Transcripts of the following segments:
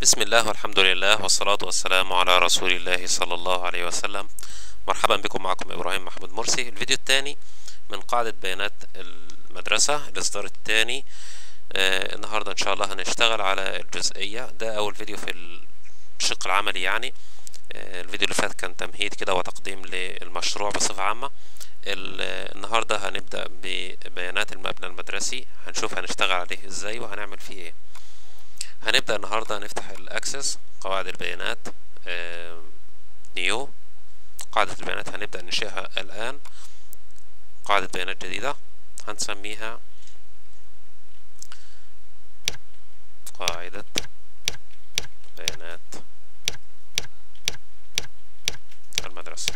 بسم الله والحمد لله والصلاة والسلام على رسول الله صلى الله عليه وسلم مرحبا بكم معكم إبراهيم محمود مرسي الفيديو الثاني من قاعدة بيانات المدرسة الإصدار الثاني آه النهاردة إن شاء الله هنشتغل على الجزئية ده أول فيديو في الشق العملي يعني آه الفيديو اللي فات كان تمهيد كده وتقديم للمشروع بصفة عامة النهاردة هنبدأ ببيانات المبنى المدرسي هنشوف هنشتغل عليه ازاي وهنعمل فيه ايه هنبدأ النهاردة نفتح الاكسس قواعد البيانات نيو قاعدة البيانات هنبدأ ننشئها الآن قاعدة بيانات جديدة هنسميها قاعدة بيانات المدرسة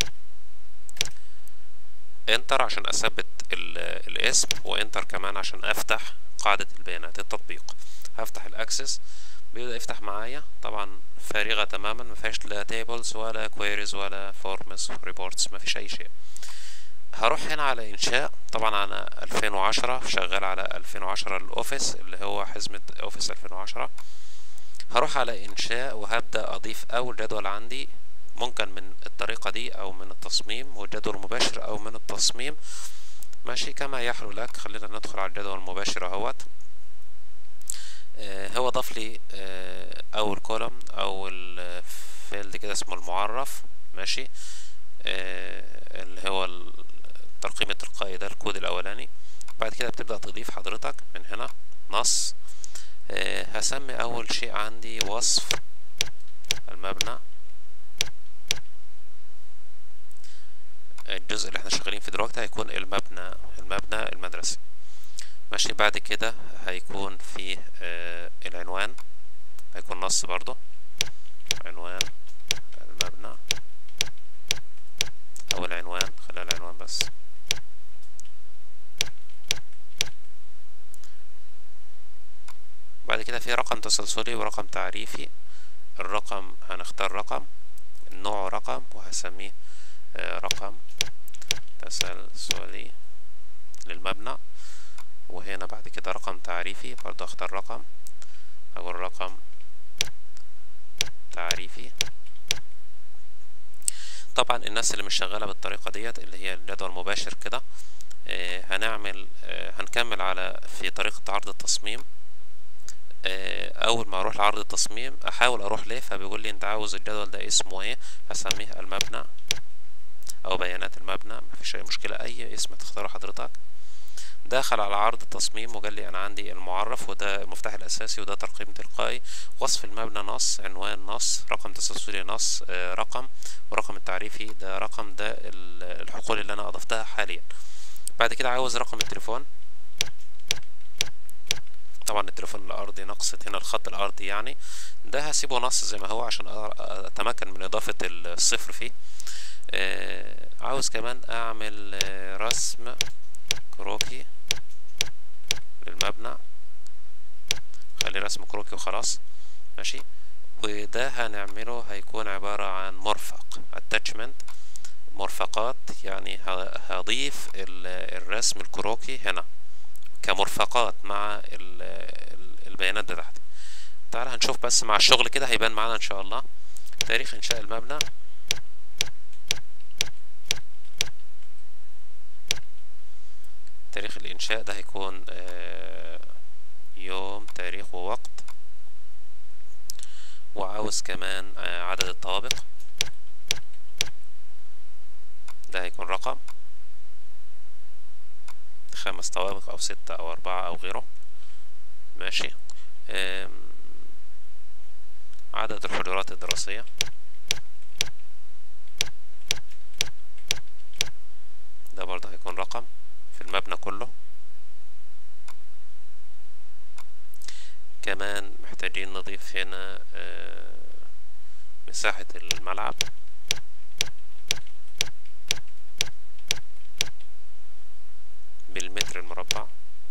انتر عشان اثبت الاسم وانتر كمان عشان افتح قاعدة البيانات التطبيق هفتح الاكسس بيبدأ يفتح معايا طبعا فارغة تماما ما فيهاش لا تيبلز ولا كويريز ولا فورمز ريبورتس ما فيش اي شيء هروح هنا على انشاء طبعا انا 2010 شغال على 2010 الاوفيس اللي هو حزمة اوفيس 2010 هروح على انشاء وهبدأ اضيف اول جدول عندي ممكن من الطريقة دي أو من التصميم والجدول المباشر أو من التصميم ماشي كما يحلو لك خلينا ندخل على الجدول المباشر اهوت آه هو ضاف لي آه أول كولوم أول فيلد كده اسمه المعرف ماشي آه اللي هو الترقيم التلقائي ده الكود الأولاني بعد كده بتبدأ تضيف حضرتك من هنا نص هسمي أول شيء عندي وصف المبنى الجزء اللي احنا شغالين فيه دلوقتي هيكون المبنى المبنى المدرسي ماشي بعد كده هيكون فيه آه العنوان هيكون نص برضو عنوان المبنى او العنوان خليها العنوان بس بعد كده في رقم تسلسلي ورقم تعريفي الرقم هنختار رقم النوع رقم وهسميه رقم تسلسلي للمبنى وهنا بعد كده رقم تعريفي برضه اختار رقم اقول رقم تعريفي طبعا الناس اللي مش شغاله بالطريقه ديت اللي هي الجدول المباشر كده آه هنعمل آه هنكمل على في طريقه عرض التصميم آه اول ما اروح لعرض التصميم احاول اروح ليه فبيقول لي انت عاوز الجدول ده اسمه ايه هسميه المبنى او بيانات المبنى مفيش اي مشكلة اي اسم تختاره حضرتك داخل على عرض التصميم وقال لي انا عندي المعرف وده المفتاح الاساسي وده ترقيم تلقائي وصف المبنى نص عنوان نص رقم تسلسلي نص آه رقم ورقم التعريفي ده رقم ده الحقول اللي انا اضفتها حاليا بعد كده عاوز رقم التليفون طبعا التليفون الارضي نقصت هنا الخط الارضي يعني ده هسيبه نص زي ما هو عشان اتمكن من اضافة الصفر فيه آه عاوز كمان اعمل آه رسم كروكي للمبنى خلي رسم كروكي وخلاص ماشي وده هنعمله هيكون عبارة عن مرفق attachment مرفقات يعني هضيف الرسم الكروكي هنا كمرفقات مع البيانات بتاعتي تعال هنشوف بس مع الشغل كده هيبان معانا ان شاء الله تاريخ انشاء المبنى تاريخ الإنشاء ده هيكون يوم تاريخ ووقت وعاوز كمان عدد الطوابق ده هيكون رقم خمس طوابق أو ستة أو أربعة أو غيره ماشي عدد الحجرات الدراسية ده برضه هيكون رقم في المبنى كله كمان محتاجين نضيف هنا مساحة الملعب بالمتر المربع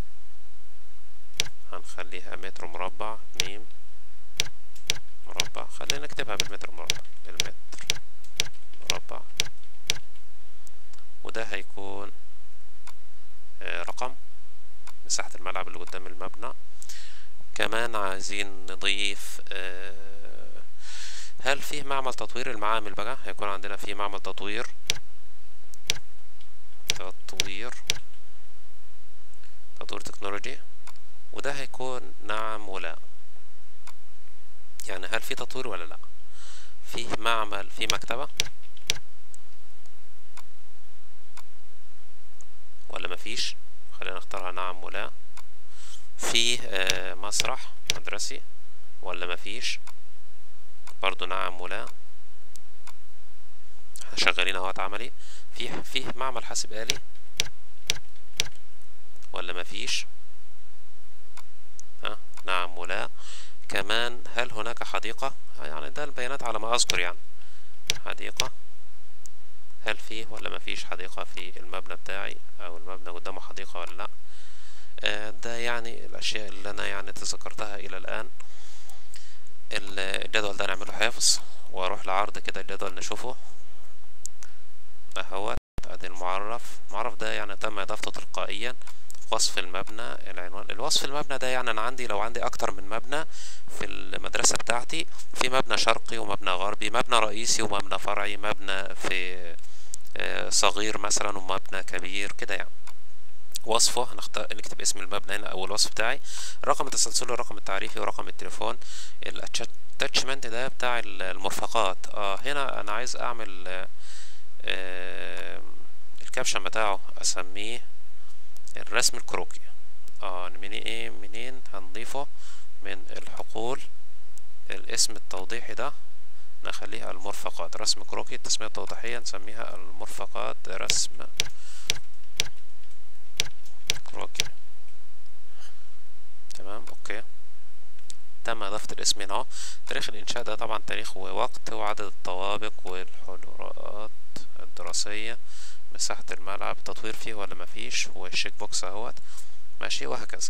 هنخليها متر مربع ميم مربع خلينا نكتبها بالمتر مربع بالمتر مربع وده هيكون رقم مساحة الملعب اللي قدام المبنى كمان كمان عايزين نضيف آه، هل فيه معمل تطوير المعامل بقى هيكون عندنا فيه معمل تطوير تطوير تطوير تكنولوجي وده هيكون نعم ولا يعني هل في تطوير ولا لا فيه معمل في مكتبة ولا مفيش خلينا نختارها نعم ولا فيه آه، مسرح مدرسي ولا مفيش برضو نعم ولا احنا شغالين اهوت عملي فيه فيه معمل حاسب آلي ولا مفيش ها نعم ولا كمان هل هناك حديقة يعني ده البيانات على ما أذكر يعني حديقة هل فيه ولا مفيش حديقة في المبنى بتاعي أو المبنى قدامه حديقة ولا لأ آه، ده يعني الأشياء اللي أنا يعني تذكرتها إلى الآن ال- الجدول ده نعمله حفظ وأروح لعرض كده الجدول نشوفه أهوت أدي المعرف المعرف ده يعني تم إضافته تلقائيا وصف المبنى العنوان الوصف المبنى ده يعني أنا عندي لو عندي أكتر من مبنى في المدرسة بتاعتي في مبنى شرقي ومبنى غربي مبنى رئيسي ومبنى فرعي مبنى في آه، صغير مثلا ومبنى كبير كده يعني وصفه هنختار نكتب اسم المبنى هنا او الوصف بتاعي رقم التسلسل والرقم التعريفي ورقم التليفون الاتاتشمنت ده بتاع ال- المرفقات اه هنا انا عايز اعمل آه، آه، الكابشن بتاعه اسميه الرسم الكروكي اه من ايه منين هنضيفه من الحقول الاسم التوضيحي ده نخليها المرفقات رسم كروكي التسمية التوضيحية نسميها المرفقات رسم كروكي تمام اوكي تم اضافة الاسم هنا اهو تاريخ الانشاء ده طبعا تاريخ ووقت وعدد الطوابق والحضورات الدراسية مساحة الملعب تطوير فيه ولا مفيش والشيك بوكس اهوت ماشي وهكذا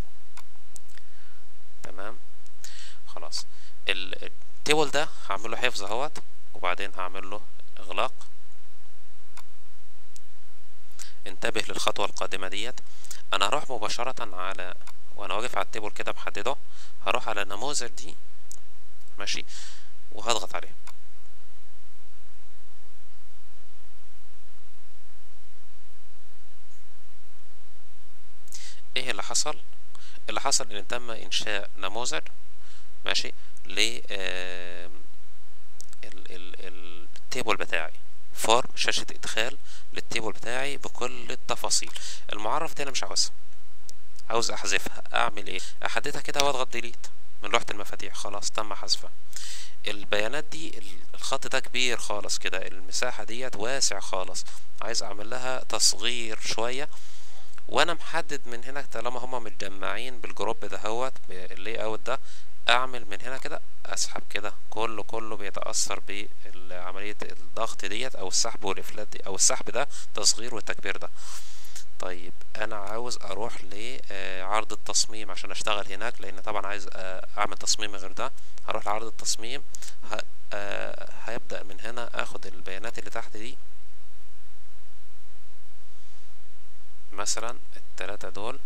تمام خلاص ال- التيبل ده هعمل له حفظ اهوت وبعدين هعمل له اغلاق انتبه للخطوة القادمة ديت انا هروح مباشرة على وانا واقف على التيبل كده محدده هروح على النموذج دي ماشي وهضغط عليه ايه اللي حصل اللي حصل ان تم انشاء نموذج ماشي ل آه، ال- ال- التيبل بتاعي فورم شاشة ادخال للتيبل بتاعي بكل التفاصيل المعرف دي انا مش عاوزها عاوز احذفها اعمل ايه احددها كده واضغط ديليت من لوحة المفاتيح خلاص تم حذفها البيانات دي ال- الخط ده كبير خالص كده المساحة ديت واسع خالص عايز اعمل لها تصغير شوية وانا محدد من هنا طالما هما متجمعين بالجروب دهوت باللاي اوت ده اعمل من هنا كده اسحب كده كله كله بيتاثر بعمليه الضغط ديت او السحب والافلات دي او السحب ده تصغير والتكبير ده طيب انا عاوز اروح لعرض التصميم عشان اشتغل هناك لان طبعا عايز آه، اعمل تصميم غير ده هروح لعرض التصميم ه- آه، هيبدا من هنا اخد البيانات اللي تحت دي مثلا التلاتة دول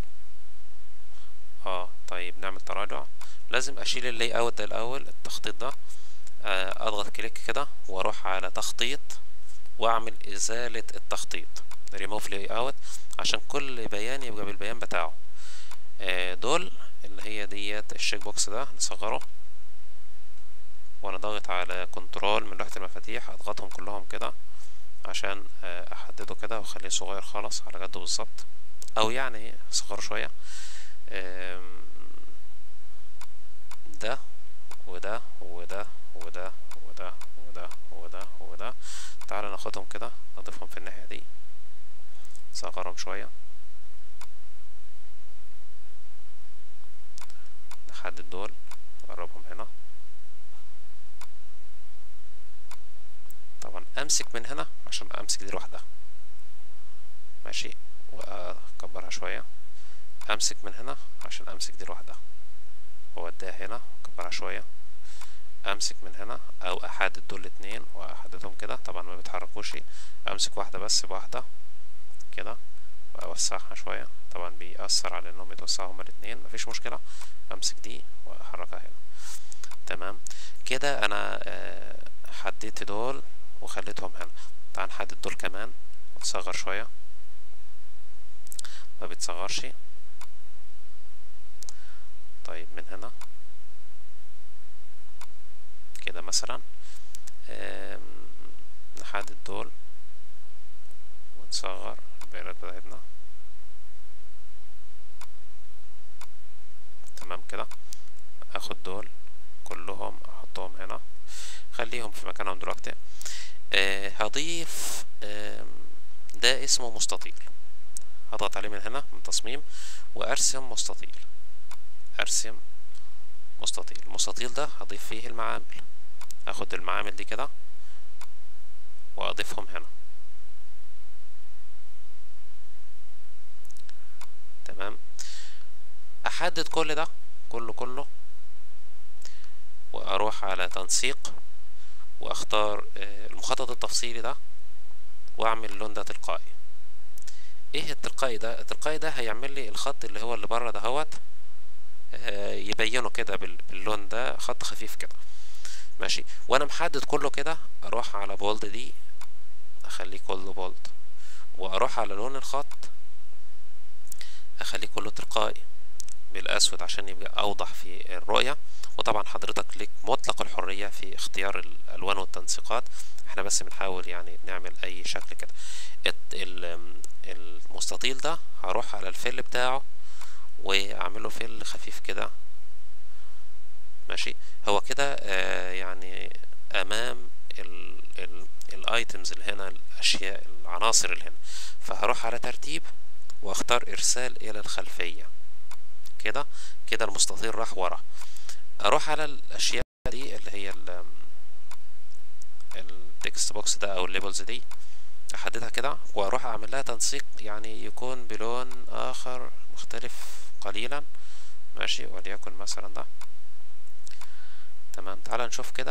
اه طيب نعمل تراجع لازم اشيل اللاي اوت ده الاول التخطيط ده آه، اضغط كليك كده واروح على تخطيط واعمل ازالة التخطيط ريموف لاي اوت عشان كل بيان يبقى بالبيان بتاعه آه، دول اللي هي ديت الشيك بوكس ده نصغره وانا ضاغط على كنترول من لوحة المفاتيح اضغطهم كلهم كده عشان آه، احدده كده واخليه صغير خالص على قده بالظبط او يعني صغر شوية آم، ده وده وده وده وده وده وده وده تعالى ناخدهم كده نضيفهم في الناحية دي صغرهم شوية نحدد دول نقربهم هنا طبعا امسك من هنا عشان امسك دي لوحدها ماشي واكبرها شوية امسك من هنا عشان امسك دي لوحدها واوديها هنا اكبرها شوية امسك من هنا او احدد دول الاتنين واحددهم كده طبعا ما بيتحركوش امسك واحدة بس بواحدة كده واوسعها شوية طبعا بيأثر على انهم يتوسعوا هما الاتنين مفيش مشكلة امسك دي واحركها هنا تمام كده انا آه، حددت دول وخليتهم هنا تعال نحدد دول كمان ونصغر شوية ما بيتصغرش طيب من هنا كده مثلا آم، نحدد دول ونصغر البيانات بتاعتنا تمام كده اخد دول كلهم احطهم هنا خليهم في مكانهم دلوقتي آه هضيف آم، ده اسمه مستطيل هضغط عليه من هنا من تصميم وارسم مستطيل ارسم مستطيل المستطيل ده هضيف فيه المعامل اخد المعامل دي كده واضيفهم هنا تمام احدد كل ده كله كله واروح على تنسيق واختار آه، المخطط التفصيلي ده واعمل اللون ده تلقائي ايه التلقائي ده التلقائي ده هيعمل لي الخط اللي هو اللي بره دهوت آه، يبينه كده بال- باللون ده خط خفيف كده ماشي وانا محدد كله كده اروح على بولد دي اخليه كله بولد واروح على لون الخط اخليه كله تلقائي بالاسود عشان يبقى اوضح في الرؤية وطبعا حضرتك ليك مطلق الحرية في اختيار الالوان والتنسيقات احنا بس بنحاول يعني نعمل اي شكل كده الت- ال- المستطيل ده هروح على الفل بتاعه واعمله فل خفيف كده ماشي هو كده آه يعني امام ال ال الايتمز اللي هنا الاشياء العناصر اللي هنا فهروح على ترتيب واختار ارسال الى الخلفية كده كده المستطيل راح ورا اروح على الاشياء دي اللي هي ال التكست بوكس ده او الليبلز دي احددها كده واروح اعمل لها تنسيق يعني يكون بلون اخر مختلف قليلا ماشي وليكن مثلا ده تمام تعال نشوف كده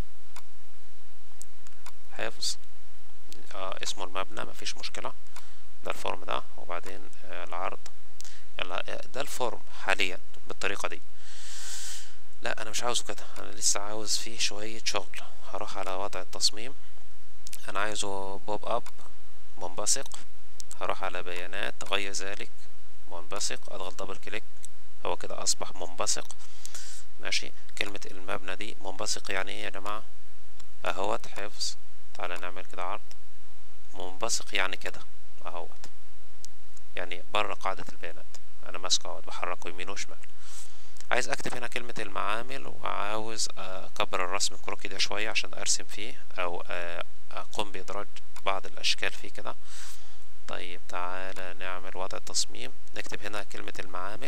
حفظ آه اسمه المبنى مفيش مشكلة ده الفورم ده وبعدين آه العرض يلا آه، ده الفورم حاليا بالطريقة دي لا انا مش عاوزه كده انا لسه عاوز فيه شوية شغل هروح على وضع التصميم انا عايزه بوب اب منبثق هروح على بيانات غير ذلك منبثق اضغط دبل كليك هو كده اصبح منبثق ماشي كلمة المبنى دي منبثق يعني ايه يا جماعة اهوت حفظ تعالى نعمل كده عرض منبثق يعني كده اهوت يعني بره قاعدة البيانات انا ماسكه اهوت بحركه يمين وشمال عايز اكتب هنا كلمة المعامل وعاوز اكبر الرسم الكروكي ده شوية عشان ارسم فيه او آه، اقوم بادراج بعض الاشكال فيه كده طيب تعالى نعمل وضع التصميم نكتب هنا كلمة المعامل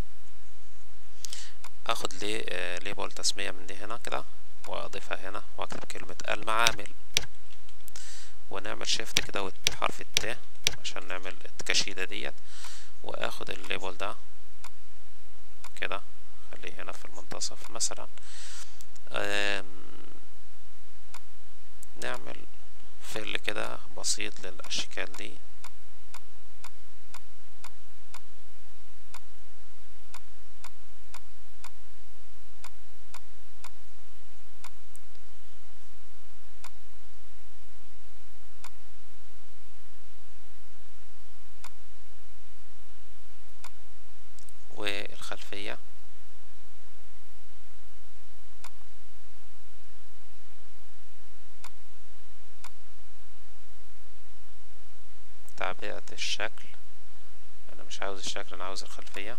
اخد لي آه، ليبل تسمية من دي هنا كده واضيفها هنا واكتب كلمة المعامل ونعمل شيفت كده وحرف الت عشان نعمل التكشيدة ديت واخد الليبل ده كده خليه هنا في المنتصف مثلا آم، نعمل فل كده بسيط للأشكال دي والخلفية تعبئة الشكل أنا مش عاوز الشكل أنا عاوز الخلفية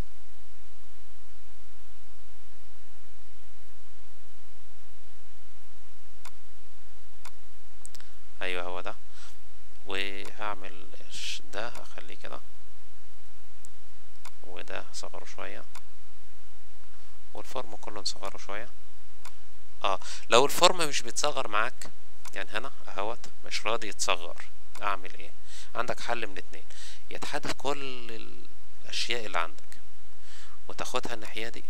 أيوه هو ده وهعمل الش- ده هخليه كده وده هصغره شوية والفورم كله نصغره شوية اه لو الفورم مش بيتصغر معاك يعني هنا اهوت مش راضي يتصغر اعمل ايه عندك حل من اتنين يا تحدد كل الاشياء اللي عندك وتاخدها الناحية دي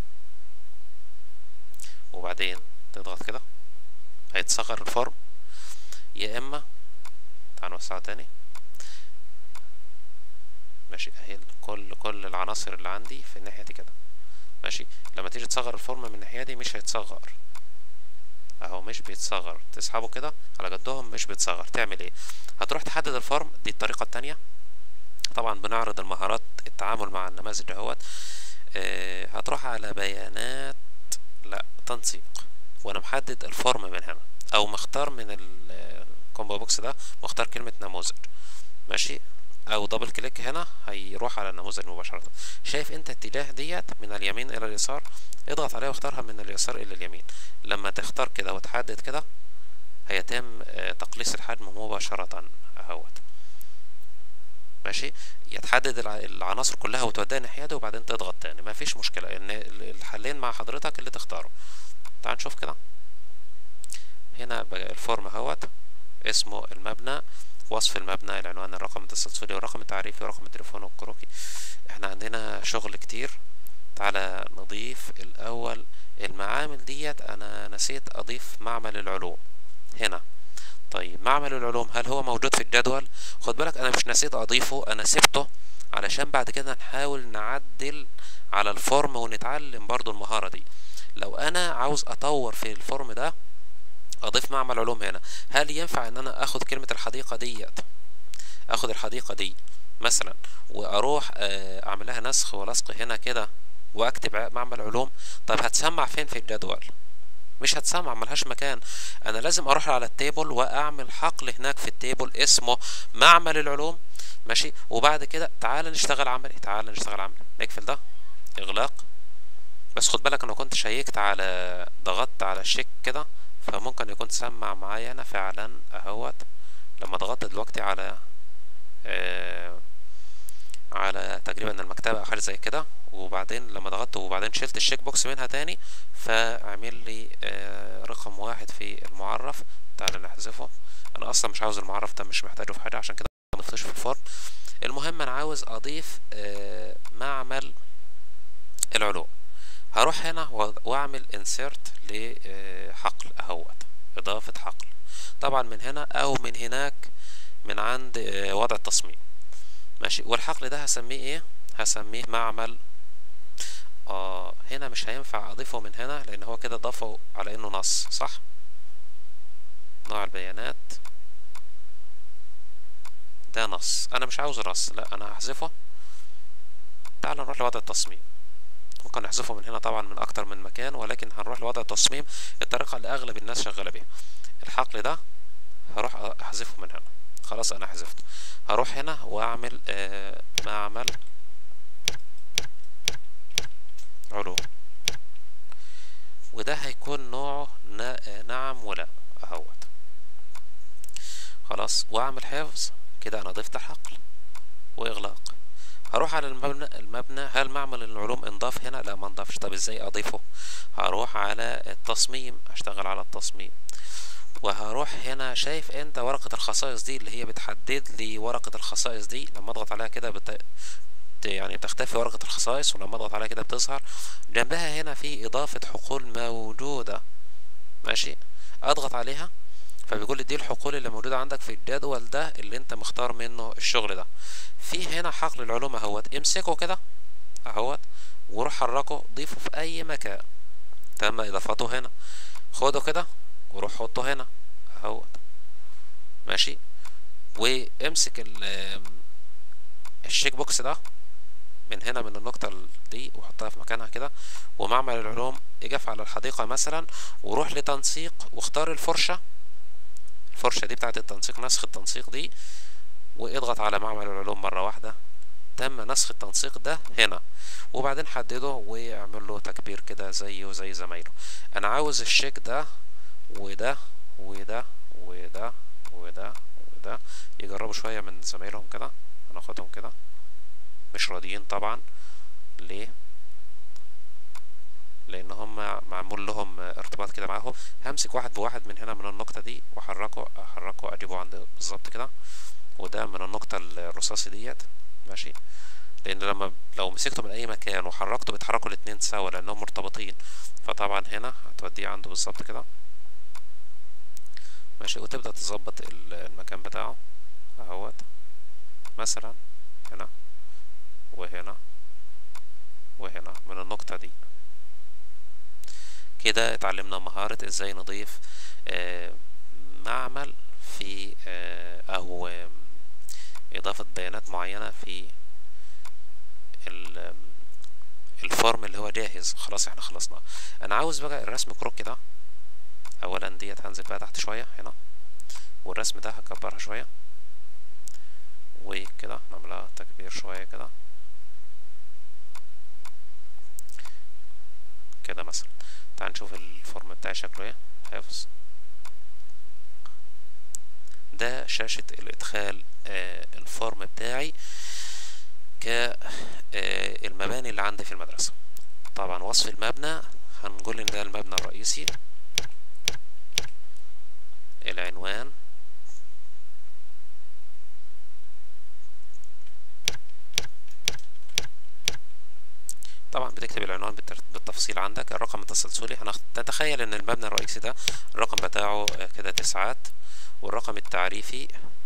وبعدين تضغط كده هيتصغر الفورم يا اما تعال نوسعه تاني ماشي اهي كل كل العناصر اللي عندي في الناحيه دي كده ماشي لما تيجي تصغر الفورم من الناحيه دي مش هيتصغر اهو مش بيتصغر تسحبه كده على جدهم مش بيتصغر تعمل ايه هتروح تحدد الفورم دي الطريقه التانية طبعا بنعرض المهارات التعامل مع النماذج دهوت آه هتروح على بيانات لا تنسيق وانا محدد الفورم من هنا او مختار من الكومبو بوكس ده مختار كلمة نموذج ماشي او دبل كليك هنا هيروح على النموذج مباشرة شايف انت اتجاه ديت من اليمين الى اليسار اضغط عليها واختارها من اليسار الى اليمين لما تختار كده وتحدد كده هيتم تقليص الحجم مباشرة اهوت ماشي يتحدد العناصر كلها وتوديها الناحية دي وبعدين تضغط تاني مفيش مشكلة ان الحلين مع حضرتك اللي تختاره تعال نشوف كده هنا بقى الفورم اهوت اسمه المبنى وصف المبنى العنوان الرقم التسلسلي والرقم التعريفي ورقم التليفون والكروكي احنا عندنا شغل كتير تعالى نضيف الاول المعامل ديت انا نسيت اضيف معمل العلوم هنا طيب معمل العلوم هل هو موجود في الجدول خد بالك انا مش نسيت اضيفه انا سبته علشان بعد كده نحاول نعدل على الفورم ونتعلم برضو المهارة دي لو انا عاوز اطور في الفورم ده اضيف معمل علوم هنا هل ينفع ان انا اخد كلمة الحديقة ديت اخد الحديقة دي مثلا واروح اعمل لها نسخ ولصق هنا كده واكتب معمل علوم طب هتسمع فين في الجدول مش هتسمع ملهاش مكان انا لازم اروح على التيبل واعمل حقل هناك في التيبل اسمه معمل العلوم ماشي وبعد كده تعال نشتغل عملي تعال نشتغل عملي نقفل ده اغلاق بس خد بالك انا كنت شيكت على ضغطت على الشيك كده فممكن يكون سمع معايا انا فعلا اهوت لما ضغطت دلوقتي على آه على تقريبا المكتبة او حاجة زي كده وبعدين لما ضغطت وبعدين شلت الشيك بوكس منها تاني فعمل لي آه رقم واحد في المعرف تعالى نحذفه انا اصلا مش عاوز المعرف ده مش محتاجه في حاجة عشان كده مضفتوش في الفورم المهم انا عاوز اضيف آه معمل العلوم هروح هنا واعمل انسيرت لحقل اهوت اضافة حقل طبعا من هنا او من هناك من عند وضع التصميم ماشي والحقل ده هسميه ايه هسميه معمل اه هنا مش هينفع اضيفه من هنا لان هو كده ضافه على انه نص صح نوع البيانات ده نص انا مش عاوز نص لا انا هحذفه تعال نروح لوضع التصميم ممكن نحذفه من هنا طبعا من اكتر من مكان ولكن هنروح لوضع التصميم الطريقة اللي اغلب الناس شغالة بيها الحقل ده هروح احذفه من هنا خلاص انا حذفته هروح هنا واعمل آه معمل علوم وده هيكون نوعه نعم ولا اهوت خلاص واعمل حفظ كده انا ضفت الحقل واغلاق هروح على المبنى المبنى هل معمل العلوم انضاف هنا لا ما انضافش طب ازاي اضيفه هروح على التصميم اشتغل على التصميم وهروح هنا شايف انت ورقة الخصائص دي اللي هي بتحدد لي ورقة الخصائص دي لما اضغط عليها كده بت... يعني تختفي ورقة الخصائص ولما اضغط عليها كده بتظهر جنبها هنا في اضافة حقول موجودة ماشي اضغط عليها فبيقول لي دي الحقول اللي موجودة عندك في الجدول ده اللي انت مختار منه الشغل ده في هنا حقل العلوم اهوت امسكه كده اهوت وروح حركه ضيفه في اي مكان تم اضافته هنا خده كده وروح حطه هنا اهوت ماشي وامسك الشيك بوكس ده من هنا من النقطة دي وحطها في مكانها كده ومعمل العلوم اجف على الحديقة مثلا وروح لتنسيق واختار الفرشة الفرشة دي بتاعت التنسيق نسخ التنسيق دي واضغط على معمل العلوم مرة واحدة تم نسخ التنسيق ده هنا وبعدين حدده واعمل له تكبير كده زيه زي زمايله انا عاوز الشيك ده وده وده وده وده وده يجربوا شوية من زمايلهم كده هناخدهم كده مش راضيين طبعا ليه لان هم معمول لهم ارتباط كده معاهم همسك واحد بواحد من هنا من النقطة دي واحركه احركه اجيبه عند بالظبط كده وده من النقطة الرصاصي ديت ماشي لان لما لو مسكته من اي مكان وحركته بيتحركوا الاتنين سوا لانهم مرتبطين فطبعا هنا هتوديه عنده بالظبط كده ماشي وتبدأ تظبط المكان بتاعه اهوت مثلا هنا وهنا وهنا من النقطة دي كده اتعلمنا مهارة ازاي نضيف آه، معمل في آه، او آه، اضافة بيانات معينة في ال- الفورم اللي هو جاهز خلاص احنا خلصنا انا عاوز بقى الرسم كروكي ده اولا ديت هنزل بقى تحت شوية هنا والرسم ده هكبرها شوية وكده نعملها تكبير شوية كده كده مثلا تعال نشوف الفورم بتاعي شكله ايه حفظ ده شاشة الإدخال آه الفورم بتاعي كالمباني اللي عندي في المدرسة طبعا وصف المبنى هنقول ان ده المبنى الرئيسي العنوان طبعا بتكتب العنوان بالتر- بالتفصيل عندك الرقم التسلسلي هنتخيل ان المبنى الرئيسي ده الرقم بتاعه آه، كده تسعات والرقم التعريفي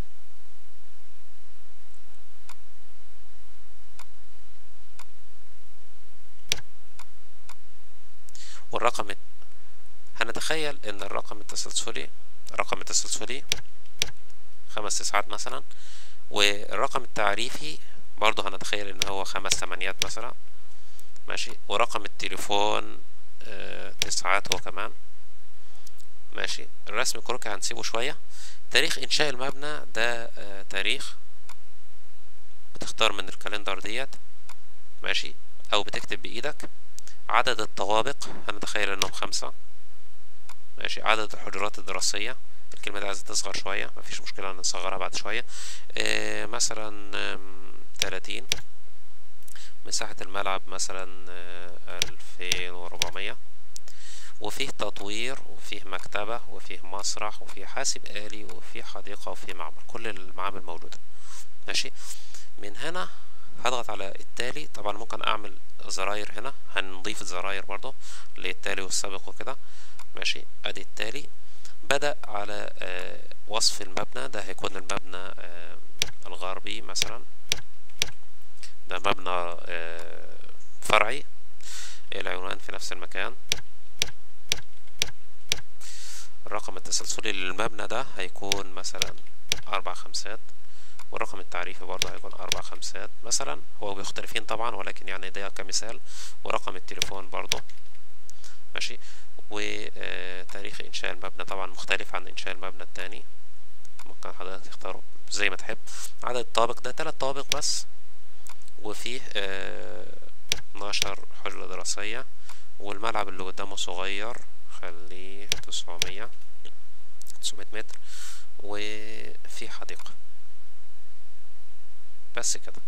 والرقم الت- هنتخيل ان الرقم التسلسلي الرقم التسلسلي خمس تسعات مثلا والرقم التعريفي برضه هنتخيل ان هو خمس ثمانيات مثلا ماشي ورقم التليفون آه تسعات هو كمان ماشي الرسم الكروكي هنسيبه شوية تاريخ إنشاء المبنى ده آه تاريخ بتختار من الكالندر ديت ماشي أو بتكتب بإيدك عدد الطوابق هنتخيل إنهم خمسة ماشي عدد الحجرات الدراسية الكلمة دي عايزة تصغر شوية مفيش مشكلة نصغرها بعد شوية آه مثلا تلاتين مساحة الملعب مثلا ألفين وربعمية وفيه تطوير وفيه مكتبة وفيه مسرح وفيه حاسب آلي وفيه حديقة وفيه معمل كل المعامل موجودة ماشي من هنا هضغط على التالي طبعا ممكن أعمل زراير هنا هنضيف الزراير برضو للتالي والسابق وكده ماشي أدي التالي بدأ على آه وصف المبنى ده هيكون المبنى آه الغربي مثلا ده مبنى آه فرعي العنوان في نفس المكان الرقم التسلسلي للمبنى ده هيكون مثلا أربع خمسات والرقم التعريفي برضه هيكون أربع خمسات مثلا هو بيختلفين طبعا ولكن يعني ده كمثال ورقم التليفون برضه ماشي وتاريخ إنشاء المبنى طبعا مختلف عن إنشاء المبنى التاني ممكن حضرتك تختاره زي ما تحب عدد الطوابق ده تلات طوابق بس وفيه اتناشر حجرة دراسية والملعب اللي قدامه صغير خليه تسعمية تسعمية متر وفي حديقة بس كده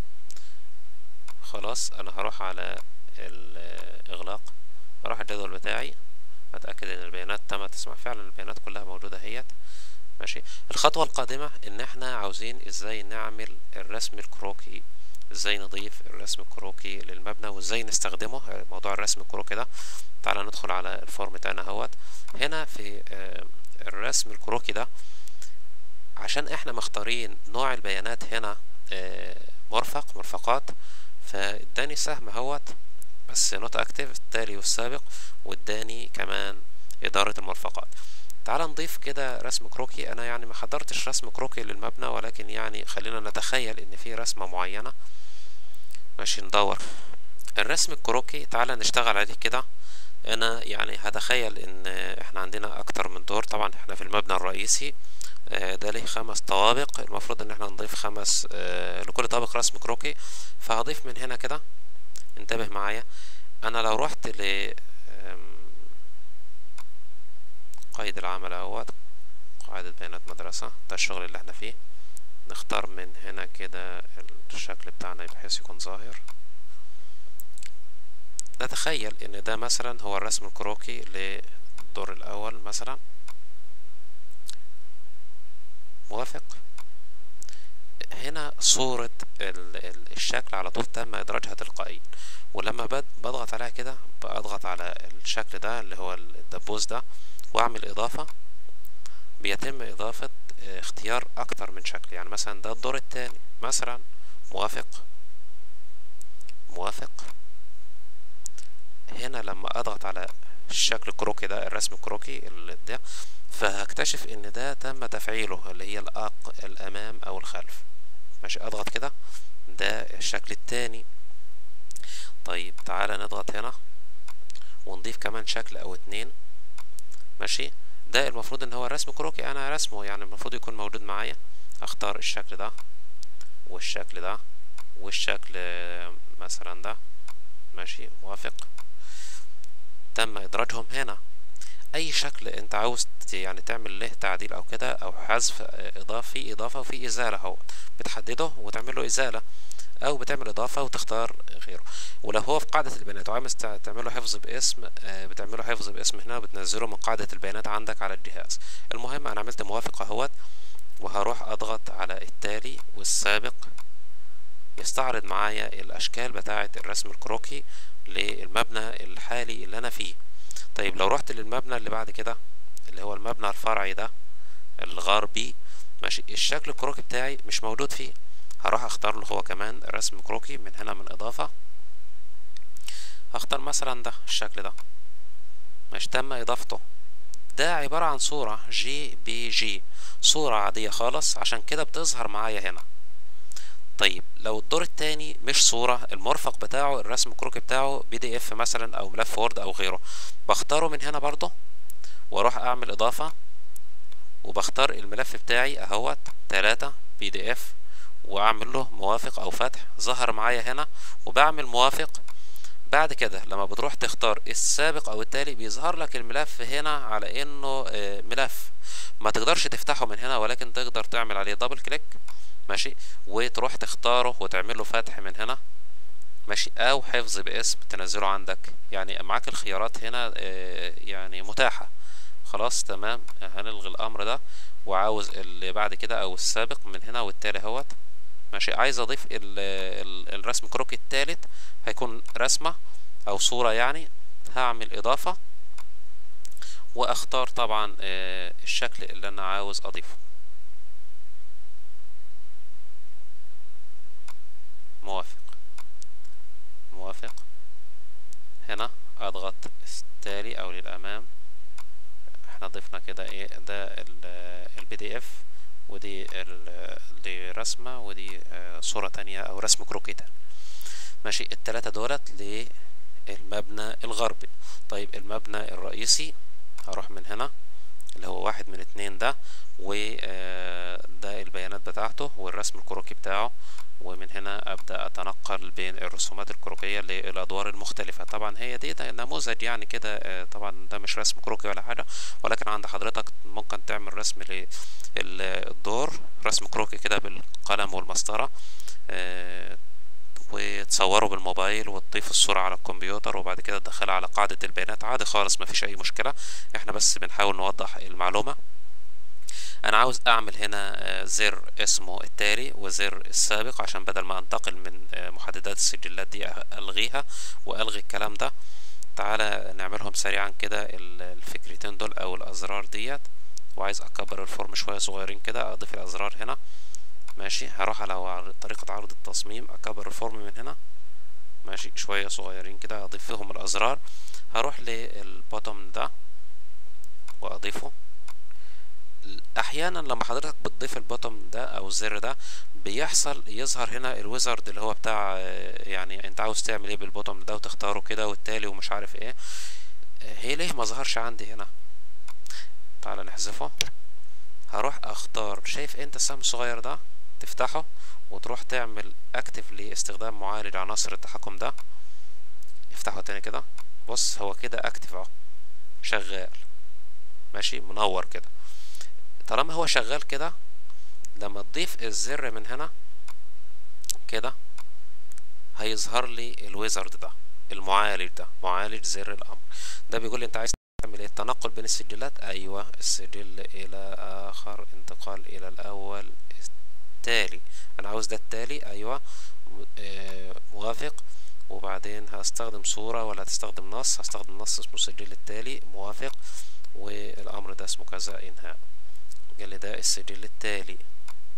خلاص انا هروح على الاغلاق هروح الجدول بتاعي اتاكد ان البيانات تم تسمع فعلا البيانات كلها موجوده اهيت ماشي الخطوه القادمه ان احنا عاوزين ازاي نعمل الرسم الكروكي ازاي نضيف الرسم الكروكي للمبنى وازاي نستخدمه موضوع الرسم الكروكي ده تعالى ندخل على الفورم بتاعنا اهوت هنا في الرسم الكروكي ده عشان احنا مختارين نوع البيانات هنا مرفق مرفقات فاداني سهم اهوت بس نوت اكتف التالي والسابق واداني كمان ادارة المرفقات تعال نضيف كده رسم كروكي انا يعني ما حضرتش رسم كروكي للمبنى ولكن يعني خلينا نتخيل ان في رسمة معينة ماشي ندور الرسم الكروكي تعال نشتغل عليه كده انا يعني هتخيل ان احنا عندنا اكتر من دور طبعا احنا في المبنى الرئيسي ده ليه خمس طوابق المفروض ان احنا نضيف خمس لكل طابق رسم كروكي فهضيف من هنا كده انتبه معايا انا لو رحت ل قيد العمل اهوت قاعدة بيانات مدرسة ده الشغل اللي احنا فيه نختار من هنا كده الشكل بتاعنا بحيث يكون ظاهر نتخيل ان ده مثلا هو الرسم الكروكي للدور الاول مثلا موافق هنا صورة الشكل على طول تم إدراجها تلقائيا ولما بضغط عليها كده بضغط على الشكل ده اللي هو الدبوس ده وأعمل إضافة بيتم إضافة اختيار أكتر من شكل يعني مثلا ده الدور التاني مثلا موافق موافق هنا لما اضغط على الشكل الكروكي ده الرسم الكروكي اللي ده فهكتشف ان ده تم تفعيله اللي هي الأق... الامام او الخلف ماشي اضغط كده ده الشكل التاني طيب تعالى نضغط هنا ونضيف كمان شكل او اتنين ماشي ده المفروض ان هو الرسم كروكي انا رسمه يعني المفروض يكون موجود معايا اختار الشكل ده والشكل ده والشكل مثلا ده ماشي موافق تم ادراجهم هنا اي شكل انت عاوز يعني تعمل له تعديل او كده او حذف اضافي اضافه وفي ازاله اهو بتحدده وتعمل له ازاله او بتعمل اضافه وتختار غيره ولو هو في قاعده البيانات وعاوز تعمله حفظ باسم بتعمله حفظ باسم هنا بتنزله من قاعده البيانات عندك على الجهاز المهم انا عملت موافق اهوت وهروح اضغط على التالي والسابق يستعرض معايا الاشكال بتاعه الرسم الكروكي للمبنى الحالي اللي انا فيه طيب لو رحت للمبنى اللي بعد كده اللي هو المبنى الفرعي ده الغربي ماشي الشكل الكروكي بتاعي مش موجود فيه هروح اختار له هو كمان رسم كروكي من هنا من اضافة هختار مثلا ده الشكل ده مش تم اضافته ده عبارة عن صورة جي بي جي صورة عادية خالص عشان كده بتظهر معايا هنا طيب لو الدور التاني مش صورة المرفق بتاعه الرسم الكروكي بتاعه بي دي اف مثلا او ملف وورد او غيره بختاره من هنا برضه واروح اعمل اضافة وبختار الملف بتاعي اهوت تلاتة بي دي اف واعمل له موافق او فتح ظهر معايا هنا وبعمل موافق بعد كده لما بتروح تختار السابق او التالي بيظهر لك الملف هنا على انه ملف ما تقدرش تفتحه من هنا ولكن تقدر تعمل عليه دبل كليك ماشي وتروح تختاره وتعمل له فتح من هنا ماشي او حفظ باسم تنزله عندك يعني معاك الخيارات هنا يعني متاحة خلاص تمام هنلغي الامر ده وعاوز اللي بعد كده او السابق من هنا والتالي اهوت ماشي عايز اضيف ال ال الرسم كروكي التالت هيكون رسمة او صورة يعني هعمل اضافة واختار طبعا الشكل اللي انا عاوز اضيفه موافق موافق هنا اضغط التالي او للامام احنا ضفنا كده ايه ده البي دي اف ودي دي رسمة ودي صورة تانية او رسم كروكي تاني ماشي التلاتة دولت للمبنى الغربي طيب المبنى الرئيسي هروح من هنا اللي هو واحد من اتنين ده وده البيانات بتاعته والرسم الكروكي بتاعه ومن هنا ابدا اتنقل بين الرسومات الكروكيه للادوار المختلفه طبعا هي دي ده نموذج يعني كده طبعا ده مش رسم كروكي ولا حاجه ولكن عند حضرتك ممكن تعمل رسم للدور رسم كروكي كده بالقلم والمسطره وتصوره بالموبايل وتضيف الصورة على الكمبيوتر وبعد كده تدخلها على قاعدة البيانات عادي خالص مفيش أي مشكلة احنا بس بنحاول نوضح المعلومة انا عاوز اعمل هنا زر اسمه التالي وزر السابق عشان بدل ما انتقل من محددات السجلات دي الغيها والغي الكلام ده تعالى نعملهم سريعا كده الفكرتين دول او الازرار ديت وعايز اكبر الفورم شويه صغيرين كده اضيف الازرار هنا ماشي هروح على طريقه عرض التصميم اكبر الفورم من هنا ماشي شويه صغيرين كده اضيف فيهم الازرار هروح للبوتوم ده واضيفه احيانا لما حضرتك بتضيف البوتوم ده او الزر ده بيحصل يظهر هنا الويزرد اللي هو بتاع يعني انت عاوز تعمل ايه بالبوتوم ده وتختاره كده والتالي ومش عارف ايه هي ليه ما ظهرش عندي هنا تعالى نحذفه هروح اختار شايف انت السهم الصغير ده تفتحه وتروح تعمل اكتف لاستخدام معالج عناصر التحكم ده افتحه تاني كده بص هو كده اكتف اهو شغال ماشي منور كده طالما هو شغال كده لما تضيف الزر من هنا كده هيظهر لي الويزرد ده المعالج ده معالج زر الامر ده بيقول لي انت عايز تعمل ايه التنقل بين السجلات ايوه السجل الى اخر انتقال الى الاول التالي انا عاوز ده التالي ايوه موافق وبعدين هستخدم صورة ولا هتستخدم نص هستخدم نص اسمه السجل التالي موافق والامر ده اسمه كذا انهاء قال لي ده السجل التالي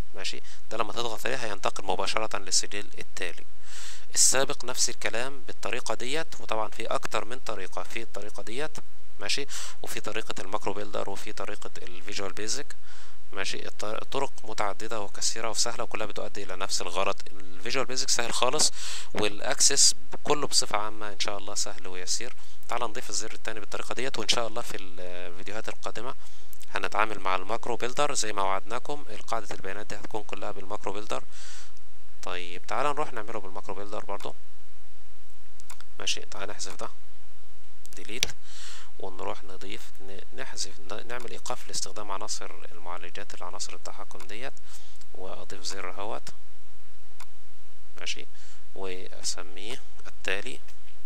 ماشي ده لما تضغط عليه هينتقل مباشرة للسجل التالي السابق نفس الكلام بالطريقة ديت وطبعا في اكتر من طريقة في الطريقة ديت ماشي وفي طريقة الماكرو بيلدر وفي طريقة الفيجوال بيزك ماشي الطرق متعددة وكثيرة وسهلة وكلها بتؤدي إلى نفس الغرض الفيجوال بيزك سهل خالص والأكسس كله بصفة عامة إن شاء الله سهل ويسير تعال نضيف الزر التاني بالطريقة ديت وإن شاء الله في الفيديوهات القادمة هنتعامل مع الماكرو بيلدر زي ما وعدناكم قاعدة البيانات دي هتكون كلها بالماكرو بيلدر طيب تعال نروح نعمله بالماكرو بيلدر برضو ماشي تعال نحذف ده ديليت ونروح نضيف نحذف نعمل ايقاف لاستخدام عناصر المعالجات العناصر التحكم ديت واضيف زر اهوت ماشي واسميه التالي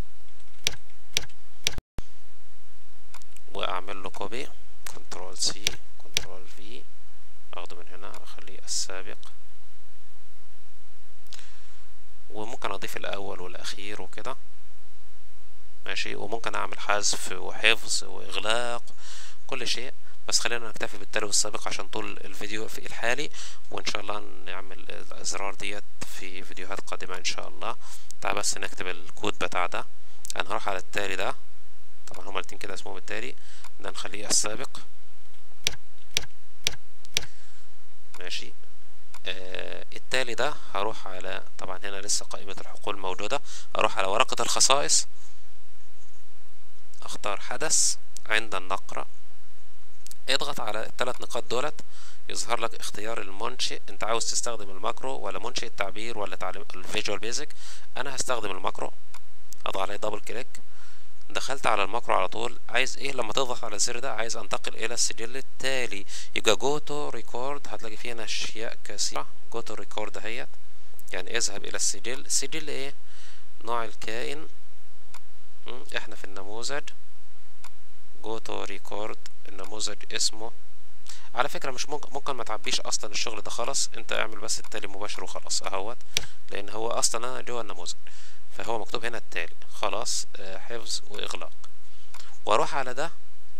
واعمل له كوبي كنترول سي كنترول في اخده من هنا اخليه السابق وممكن اضيف الاول والاخير وكده ماشي وممكن اعمل حذف وحفظ واغلاق كل شيء بس خلينا نكتفي بالتالي والسابق عشان طول الفيديو في الحالي وان شاء الله نعمل الازرار ديت في فيديوهات قادمة ان شاء الله تعال بس نكتب الكود بتاع ده انا هروح على التالي ده طبعا هما الاتنين كده اسمهم التالي ده نخليه السابق ماشي آه التالي ده هروح على طبعا هنا لسه قائمة الحقول موجودة اروح على ورقة الخصائص اختار حدث عند النقرة اضغط على الثلاث نقاط دولت يظهر لك اختيار المنشئ انت عاوز تستخدم الماكرو ولا منشئ التعبير ولا تعليم الفيجوال بيزك انا هستخدم الماكرو اضغط عليه دبل كليك دخلت على الماكرو على طول عايز ايه لما تضغط على الزر ده عايز انتقل الى السجل التالي يبقى جو تو ريكورد هتلاقي فيه هنا اشياء كثيره جو تو ريكورد اهيت يعني اذهب الى السجل سجل ايه نوع الكائن احنا في النموذج جو تو ريكورد النموذج اسمه على فكرة مش ممكن ممكن ما تعبيش اصلا الشغل ده خلاص انت اعمل بس التالي مباشر وخلاص اهوت لان هو اصلا انا جوه النموذج فهو مكتوب هنا التالي خلاص حفظ واغلاق واروح على ده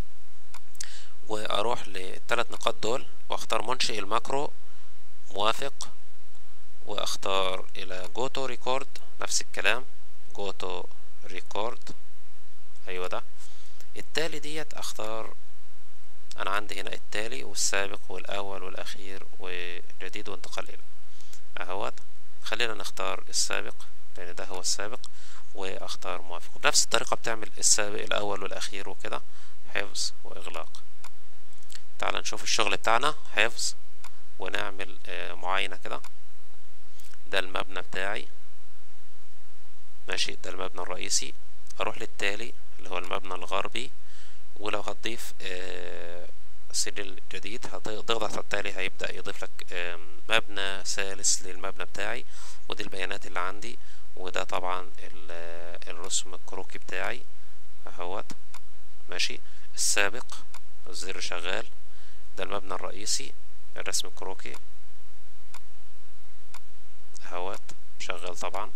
واروح للثلاث نقاط دول واختار منشئ الماكرو موافق واختار الى جو تو ريكورد نفس الكلام جو تو ريكورد ايوه ده التالي ديت اختار انا عندي هنا التالي والسابق والاول والاخير وجديد وانتقال الى اهوت خلينا نختار السابق لان ده هو السابق واختار موافق بنفس الطريقة بتعمل السابق الاول والاخير وكده حفظ واغلاق تعال نشوف الشغل بتاعنا حفظ ونعمل معاينة كده ده المبنى بتاعي ماشي ده المبنى الرئيسي اروح للتالي اللي هو المبنى الغربي ولو هتضيف سجل جديد هتضغط على التالي هيبدأ يضيف لك مبنى ثالث للمبنى بتاعي ودي البيانات اللي عندي وده طبعا الرسم الكروكي بتاعي اهوت ماشي السابق الزر شغال ده المبنى الرئيسي الرسم الكروكي اهوت شغال طبعا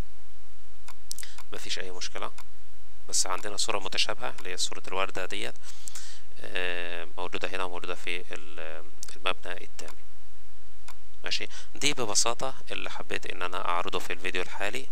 مفيش اي مشكلة بس عندنا صورة متشابهة اللي هي صورة الوردة ديت موجودة هنا وموجودة في المبنى التاني ماشي دي ببساطة اللي حبيت ان انا اعرضه في الفيديو الحالي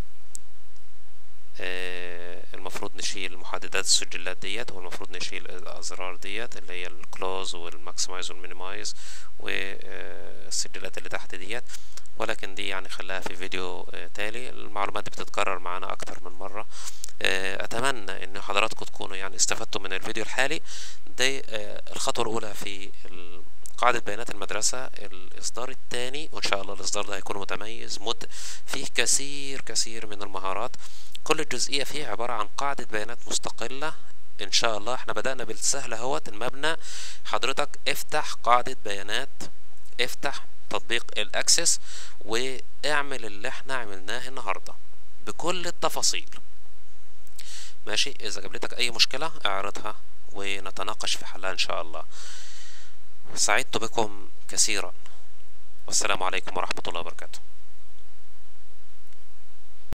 المفروض نشيل محددات السجلات ديت والمفروض نشيل الازرار ديت اللي هي الكلوز والماكسمايز والمينيمايز والسجلات اللي تحت ديت ولكن دي يعني خلاها في فيديو تالي المعلومات دي بتتكرر معانا اكتر من مرة اتمنى ان حضراتكم تكونوا يعني استفدتوا من الفيديو الحالي دي الخطوة الاولى في قاعدة بيانات المدرسة الإصدار الثاني وإن شاء الله الإصدار ده هيكون متميز مد فيه كثير كثير من المهارات كل جزئية فيه عبارة عن قاعدة بيانات مستقلة إن شاء الله احنا بدأنا بالسهل اهوت المبنى حضرتك افتح قاعدة بيانات افتح تطبيق الأكسس واعمل اللي احنا عملناه النهاردة بكل التفاصيل ماشي إذا قابلتك أي مشكلة اعرضها ونتناقش في حلها إن شاء الله سعدت بكم كثيرا والسلام عليكم ورحمة الله وبركاته